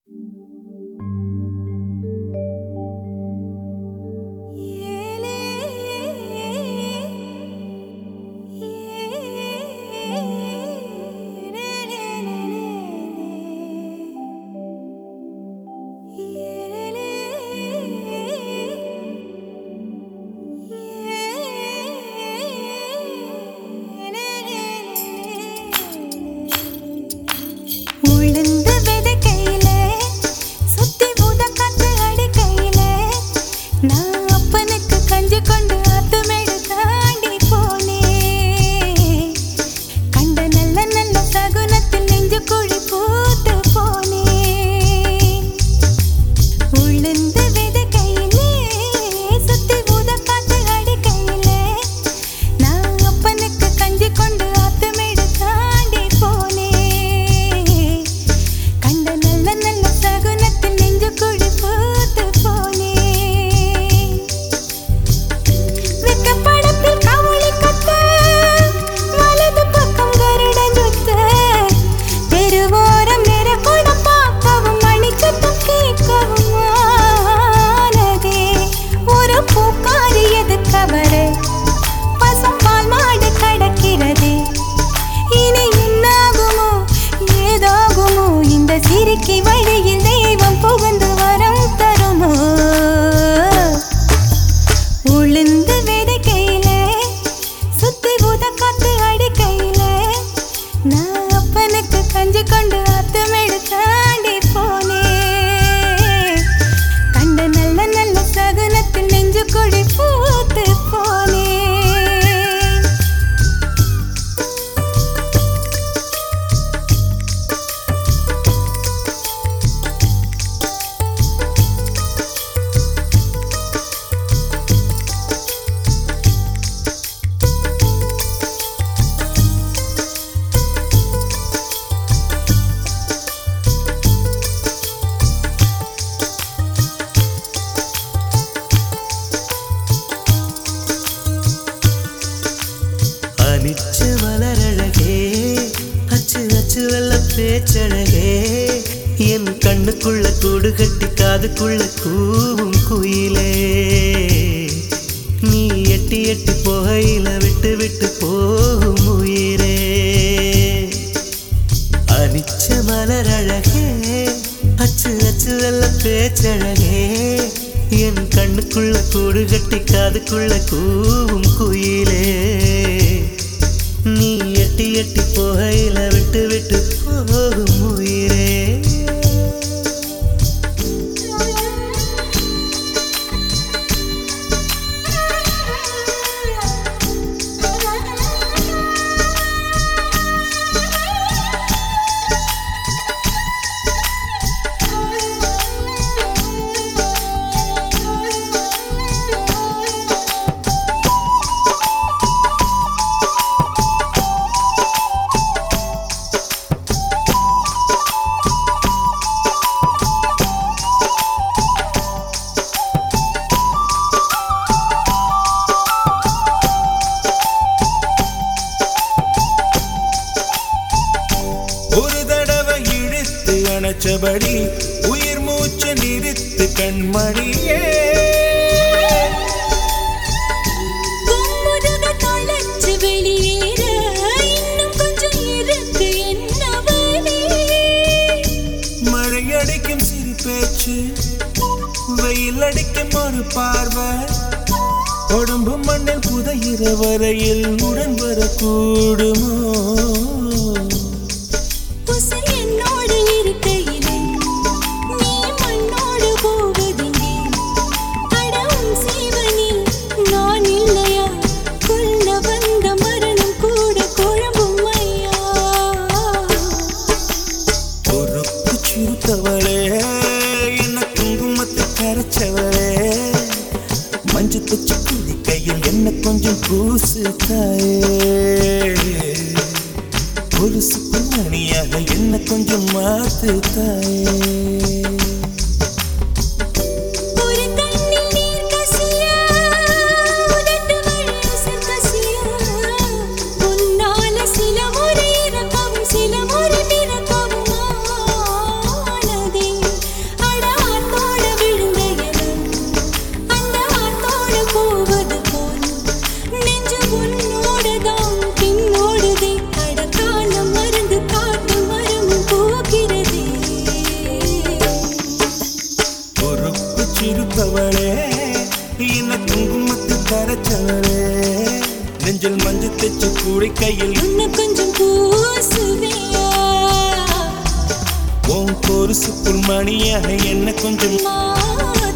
சிரிக்கி வழியில் தெய்வம் புகுந்து வரம் தருமோ உளுந்து விதைக்கையிலே சுத்தி ஊத காத்து அடிக்கையிலே நான் அப்பனுக்கு கஞ்சி கொண்டு அத்துமெடு தாண்டி போனேன் கண்ட நல்ல நல்ல சகுனத்தில் நெஞ்சு கொடி பூத்து போனேன் அனிச்ச மலரழகே அச்சு அச்சு வெள்ள பேச்சழகே என் கண்ணுக்குள்ள கூடு கட்டி காதுக்குள்ள கூவும் குயிலே நீ எட்டி எட்டி போகையில விட்டு விட்டு போகும் உயிரே அனிச்ச மலரழகே அச்சு அச்சு வெள்ள பேச்சழகே என் கண்ணுக்குள்ள கூடு கட்டி காதுக்குள்ள கூவும் குயிலே நீ எட்டி எட்டி போகையில விட்டு விட்டு போகும் உயிரே ஒரு தடவை இழுத்து அணைச்சபடி உயிர் மூச்சு நிறுத்து கண்மணியே கும்முருக தொலைச்சு வெளியேற இன்னும் கொஞ்சம் இருக்கு என்ன வழி? மழை அடிக்கும் சிறு பேச்சு வெயில் அடிக்கும் ஒரு பார்வை உடம்பு மண்ணில் புதையிற வரையில் உடன் வரக்கூடுமோ உசிர் என்னோடு இருக்கையிலே நீ மண்ணோடு போவதெங்கே? அட உன் சீவனில் நான் இல்லையா? கொல்ல வந்த மரணம் கூட குழம்பும் ஐயா. பொறுப்பு சிறுத்தவளே என்ன குங்குமத்தை கரைச்சவளே மஞ்சள் தச்சு குடி கையில் என்ன கொஞ்சம் பூசு தாயே ஒரு சுப்பிரமணியாக என்ன கொஞ்சம் மாத்து தாயே ஒரு கண்ணில் நீர் கசியா, உதட்டு வழி உசிர் கசியா. உன்னால சில முறை இறக்கவும், சில முறை பிறக்கவும் ஆனதே. நெஞ்சில் மஞ்சள் தைச்சு குளிக்கையில் இன்னும் கொஞ்சம் பூசுவியா உன் பொருசுக்குள் மணியாக என்ன கொஞ்சம் மாறுவியா